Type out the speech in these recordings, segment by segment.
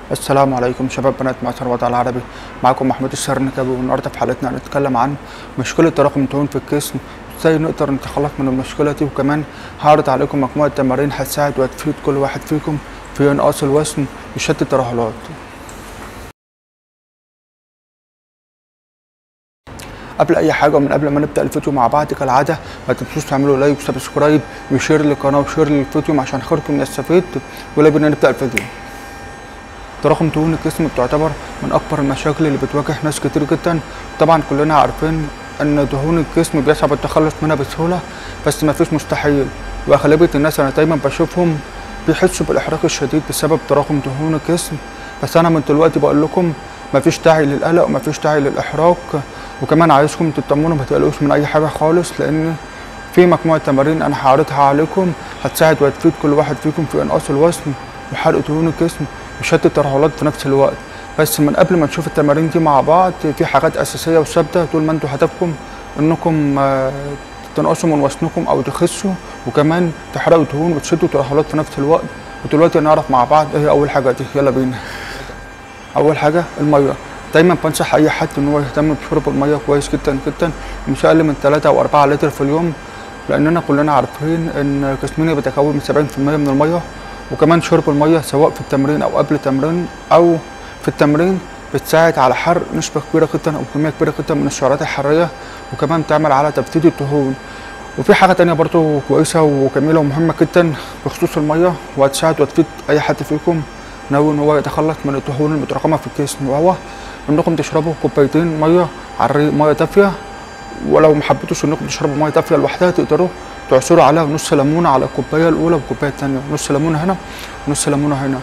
السلام عليكم شباب بنات مصر الوطن العربي معكم محمود السرنكبي والنهارده في حلقتنا هنتكلم عن مشكله تراكم الدهون في الجسم ازاي نقدر نتخلص من المشكله دي وكمان هعرض عليكم مجموعه تمارين هتساعد وهتفيد كل واحد فيكم في انقاص الوزن وشد الترهلات قبل اي حاجه ومن قبل ما نبدا الفيديو مع بعض كالعاده ما تنسوش تعملوا لايك وسبسكرايب وشير للقناه وشير للفيديو عشان خيركم يستفيد ولا بينا نبدا الفيديو تراكم دهون الجسم بتعتبر من اكبر المشاكل اللي بتواجه ناس كتير جدا طبعا كلنا عارفين ان دهون الجسم بيصعب التخلص منها بسهوله بس ما فيش مستحيل واغلبيه الناس انا دايما بشوفهم بيحسوا بالاحراق الشديد بسبب تراكم دهون الجسم بس انا من دلوقتي بقول لكم ما فيش داعي للقلق وما فيش داعي للاحراق وكمان عايزكم تطمنوا ما تقلقوش من اي حاجه خالص لان في مجموعه تمارين انا هعرضها عليكم هتساعد وهتفيد كل واحد فيكم في انقاص الوزن وحرق دهون الجسم وشد الترهلات في نفس الوقت بس من قبل ما نشوف التمارين دي مع بعض في حاجات اساسيه وثابته طول ما انتوا هدفكم انكم تنقصوا من وزنكم او تخسوا وكمان تحرقوا دهون وتشدوا ترهلات في نفس الوقت ودلوقتي نعرف مع بعض ايه اول حاجه دي يلا بينا اول حاجه الميه دايما بنصح اي حد ان هو يهتم بشرب الميه كويس جدا جدا مش اقل من 3 او 4 لتر في اليوم لاننا كلنا عارفين ان جسمنا بيتكون من 70% من الميه وكمان شرب الميه سواء في التمرين او قبل التمرين او في التمرين بتساعد على حرق نسبه كبيره جدا او كميه كبيره جدا من السعرات الحراريه وكمان بتعمل على تفتيت الدهون وفي حاجه تانية برضو كويسه وجميله ومهمه جدا بخصوص الميه وهتساعد وتفيد اي حد فيكم ناوي ان هو يتخلص من الدهون المتراكمه في الجسم وهو انكم تشربوا كوبايتين ميه على الريق ميه دافيه ولو ما حبيتوش انكم تشربوا ميه دافيه لوحدها تقدروا تعصروا عليها نص ليمونه على الكوبايه الاولى والكوبايه الثانيه نص ليمونه هنا ونص ليمونه هنا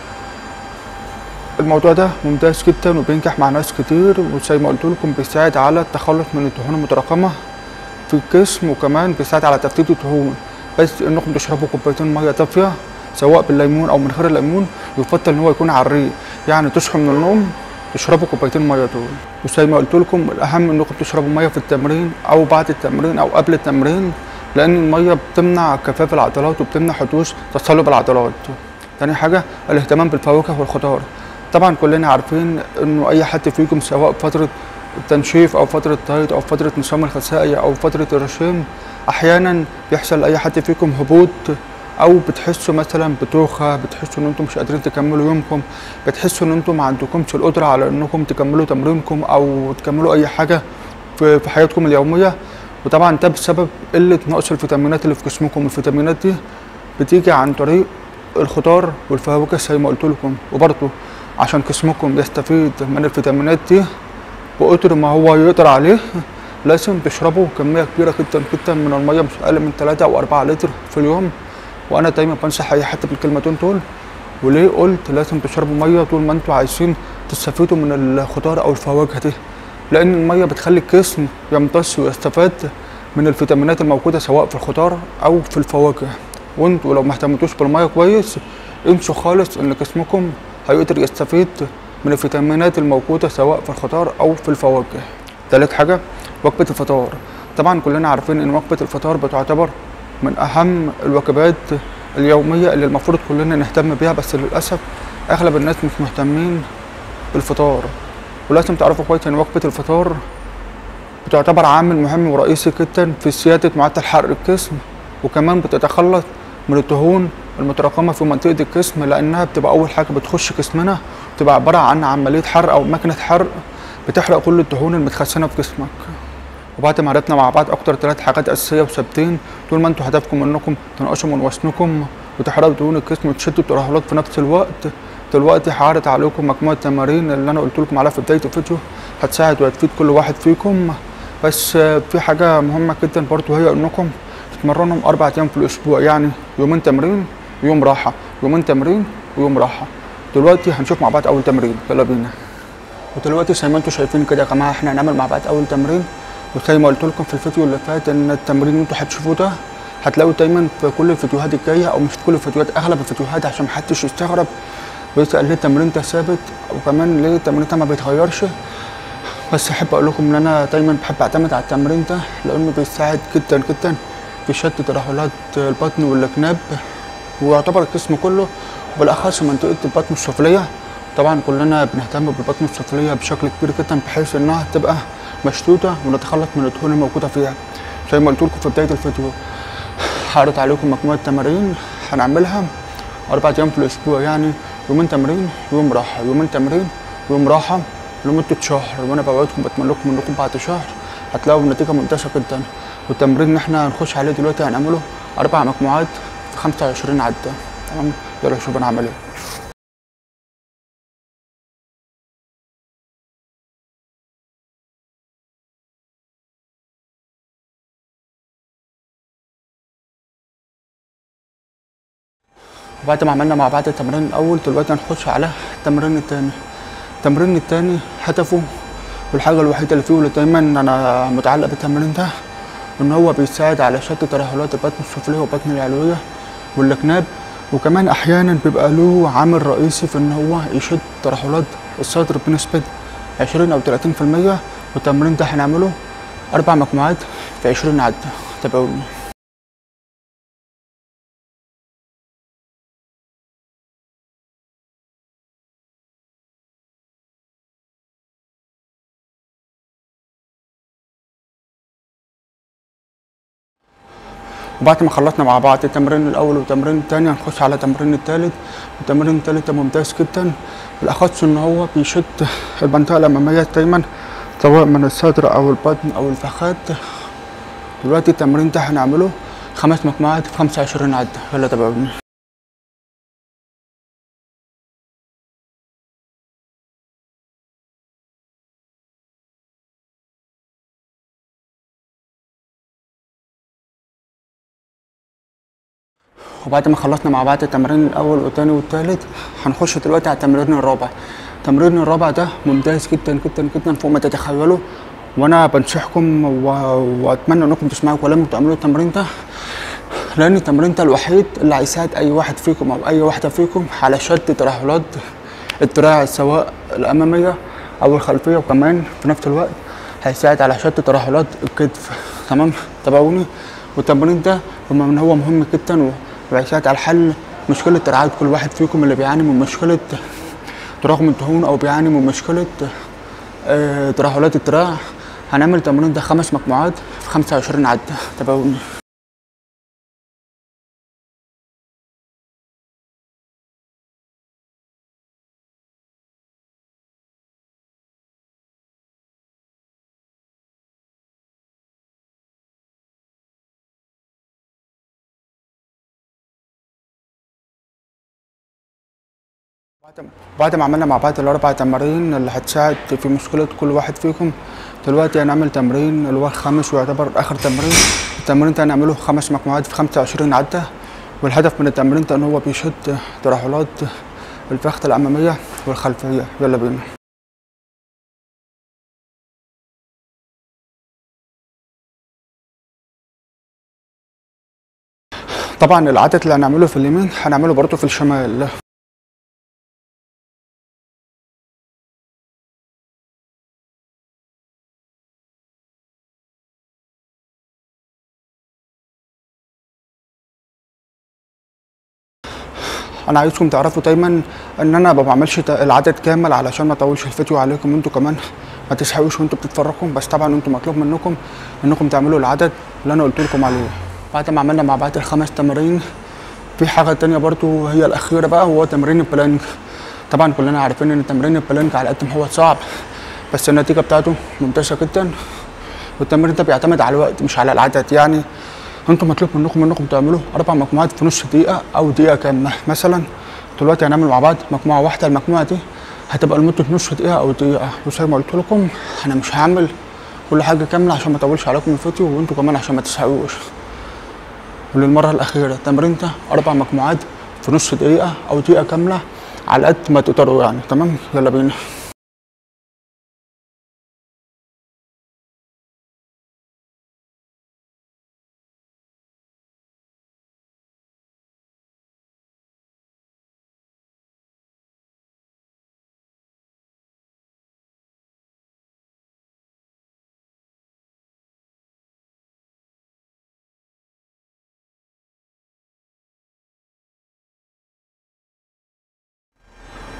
الموضوع ده ممتاز جدا وبينجح مع ناس كتير وزي ما قلت لكم بيساعد على التخلص من الدهون المتراكمه في الجسم وكمان بيساعد على تفتيت الدهون بس انكم تشربوا كوبايتين ميه دافيه سواء بالليمون او من غير الليمون يفضل ان هو يكون على الريق يعني تصحوا من النوم تشربوا كوبايتين ميه دول وزي ما قلت لكم الاهم انكم تشربوا ميه في التمرين او بعد التمرين او قبل التمرين لان الميه بتمنع كفاف العضلات وبتمنع حدوث تصلب العضلات تاني حاجه الاهتمام بالفواكه والخضار طبعا كلنا عارفين انه اي حد فيكم سواء فتره التنشيف او فتره دايت او فتره نظام الغذائي او فتره الرجيم احيانا بيحصل لاي حد فيكم هبوط او بتحسوا مثلا بدوخه بتحسوا ان انتم مش قادرين تكملوا يومكم بتحسوا ان انتم ما عندكمش القدره على انكم تكملوا تمرينكم او تكملوا اي حاجه في, في حياتكم اليوميه وطبعا ده بسبب قله نقص الفيتامينات اللي في جسمكم الفيتامينات دي بتيجي عن طريق الخضار والفواكه زي ما قلت لكم وبرضه عشان جسمكم يستفيد من الفيتامينات دي بقدر ما هو يقدر عليه لازم تشربوا كميه كبيره جدا جدا من الميه مش اقل من 3 او 4 لتر في اليوم وانا دايما بنصح اي حد بالكلمتين دول وليه قلت لازم تشربوا ميه طول ما انتوا عايزين تستفيدوا من الخضار او الفواكه دي لان الميه بتخلي الجسم يمتص ويستفاد من الفيتامينات الموجوده سواء في الخضار او في الفواكه وانتوا لو ما اهتمتوش بالميه كويس انسوا خالص ان جسمكم هيقدر يستفيد من الفيتامينات الموجوده سواء في الخضار او في الفواكه تالت حاجه وجبه الفطار طبعا كلنا عارفين ان وجبه الفطار بتعتبر من اهم الوجبات اليوميه اللي المفروض كلنا نهتم بيها بس للاسف اغلب الناس مش مهتمين بالفطار ولازم تعرفوا كويس ان وجبه الفطار بتعتبر عامل مهم ورئيسي جدا في سياده معدل حرق الجسم وكمان بتتخلص من الدهون المتراكمه في منطقه الجسم لانها بتبقى اول حاجه بتخش جسمنا بتبقى عباره عن عمليه حرق او ماكينه حرق بتحرق كل الدهون المتخزنه في جسمك وبعد ما عرفنا مع بعض اكتر ثلاث حاجات اساسيه وثابتين طول ما انتوا هدفكم انكم تنقصوا من وزنكم وتحرقوا دهون الجسم وتشدوا الترهلات في نفس الوقت دلوقتي هعرض عليكم مجموعه تمارين اللي انا قلت لكم عليها في بدايه الفيديو هتساعد وهتفيد كل واحد فيكم بس في حاجه مهمه جدا برضو هي انكم تتمرنوا اربع ايام في الاسبوع يعني يومين تمرين ويوم راحه يومين تمرين ويوم راحه دلوقتي هنشوف مع بعض اول تمرين يلا بينا ودلوقتي زي ما انتم شايفين كده يا جماعه احنا هنعمل مع بعض اول تمرين وزي ما قلت لكم في الفيديو اللي فات ان التمرين اللي انتوا هتشوفوه ده هتلاقوا دايما في كل الفيديوهات الجايه او مش في كل الفيديوهات اغلب الفيديوهات عشان محدش يستغرب ويسال ليه التمرين ده ثابت وكمان ليه التمرين ده ما بيتغيرش بس احب اقول لكم ان انا دايما بحب اعتمد على التمرين ده لانه بيساعد جدا جدا في شد ترهلات البطن والجناب ويعتبر الجسم كله وبالاخص منطقه البطن السفليه طبعا كلنا بنهتم بالبطن السفليه بشكل كبير جدا بحيث انها تبقى مشدوده ونتخلص من الدهون الموجوده فيها زي ما قلت لكم في بدايه الفيديو هعرض عليكم مجموعه تمارين هنعملها اربع ايام في الاسبوع يعني يومين تمرين يوم راحه يومين تمرين يوم راحه لمده شهر وانا بوعدكم بتمنى لكم انكم بعد شهر هتلاقوا نتيجه ممتازه جدا والتمرين اللي احنا هنخش عليه دلوقتي هنعمله اربع مجموعات في 25 عده تمام يلا نشوف انا هعمل ايه وبعد ما عملنا مع بعض التمرين الاول دلوقتي هنخش على التمرين التاني التمرين التاني هدفه والحاجه الوحيده اللي فيه واللي دايما انا متعلق بالتمرين ده ان هو بيساعد على شد ترهلات البطن السفليه والبطن العلويه والجناب وكمان احيانا بيبقى له عامل رئيسي في ان هو يشد ترهلات الصدر بنسبه 20 او 30% والتمرين ده هنعمله اربع مجموعات في 20 عده تابعوني وبعد ما خلصنا مع بعض التمرين الاول والتمرين الثاني هنخش على التمرين الثالث التمرين الثالث ده ممتاز جدا بالاخص ان هو بيشد المنطقه الاماميه دايما سواء من الصدر او البطن او الفخاد دلوقتي التمرين ده هنعمله خمس مجموعات في 25 عده يلا تابعوني وبعد ما خلصنا مع بعض التمرين الاول والثاني والثالث هنخش دلوقتي على التمرين الرابع التمرين الرابع ده ممتاز جدا جدا جدا فوق ما تتخيلوا وانا بنصحكم و... واتمنى انكم تسمعوا كلامي وتعملوا التمرين ده لان التمرين ده الوحيد اللي هيساعد اي واحد فيكم او اي واحده فيكم على شد ترهلات الدراع سواء الاماميه او الخلفيه وكمان في نفس الوقت هيساعد على شد ترهلات الكتف تمام تابعوني والتمرين ده بما ان هو مهم جدا وهيساعد على حل مشكله ترعايه كل واحد فيكم اللي بيعاني من مشكله تراكم الدهون او بيعاني من مشكله آه، ترهلات الدراع هنعمل التمرين ده خمس مجموعات في 25 عده تابعوني بعد بعد ما عملنا مع بعض الاربع تمارين اللي هتساعد في مشكله كل واحد فيكم دلوقتي هنعمل تمرين اللي هو الخامس ويعتبر اخر تمرين التمرين ده هنعمله خمس مجموعات في 25 عده والهدف من التمرين ده ان هو بيشد ترهلات الفخذ الاماميه والخلفيه يلا بينا طبعا العدد اللي هنعمله في اليمين هنعمله برضه في الشمال انا عايزكم تعرفوا دايما ان انا ما بعملش ت- العدد كامل علشان ما اطولش الفيديو عليكم انتوا كمان ما تسحقوش وانتوا بتتفرجوا بس طبعا انتوا مطلوب منكم انكم تعملوا العدد اللي انا قلت لكم عليه بعد ما عملنا مع بعض الخمس تمارين في حاجه تانية برضو هي الاخيره بقى هو تمرين البلانك طبعا كلنا عارفين ان تمرين البلانك على قد ما هو صعب بس النتيجه بتاعته ممتازه جدا والتمرين ده بيعتمد على الوقت مش على العدد يعني انتم مطلوب منكم انكم تعملوا اربع مجموعات في نص دقيقه او دقيقه كامله مثلا دلوقتي هنعمل مع بعض مجموعه واحده المجموعه دي هتبقى لمده نص دقيقه او دقيقه وزي ما قلت لكم انا مش هعمل كل حاجه كامله عشان ما اطولش عليكم الفيديو وانتوا كمان عشان ما تسحقوش وللمره الاخيره التمرين ده اربع مجموعات في نص دقيقه او دقيقه كامله على قد ما تقدروا يعني تمام يلا بينا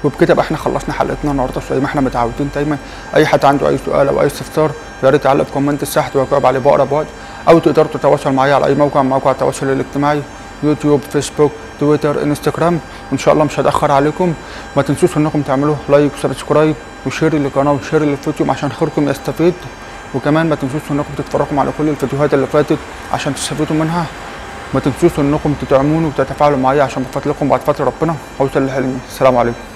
وبكده بقى احنا خلصنا حلقتنا النهارده زي ما احنا متعودين دايما اي حد عنده اي سؤال او اي استفسار يا ريت يعلق في كومنت تحت واجاوب عليه بأقرب وقت او تقدروا تتواصلوا معايا على اي موقع من مواقع التواصل الاجتماعي يوتيوب فيسبوك تويتر انستجرام وان شاء الله مش هتاخر عليكم ما تنسوش انكم تعملوا لايك وسبسكرايب وشير للقناه وشير للفيديو عشان خيركم يستفيد وكمان ما تنسوش انكم تتفرجوا على كل الفيديوهات اللي فاتت عشان تستفيدوا منها ما تنسوش انكم تدعموني وتتفاعلوا معايا عشان بفضلكم بعد فتره ربنا اوصل لحلمي السلام عليكم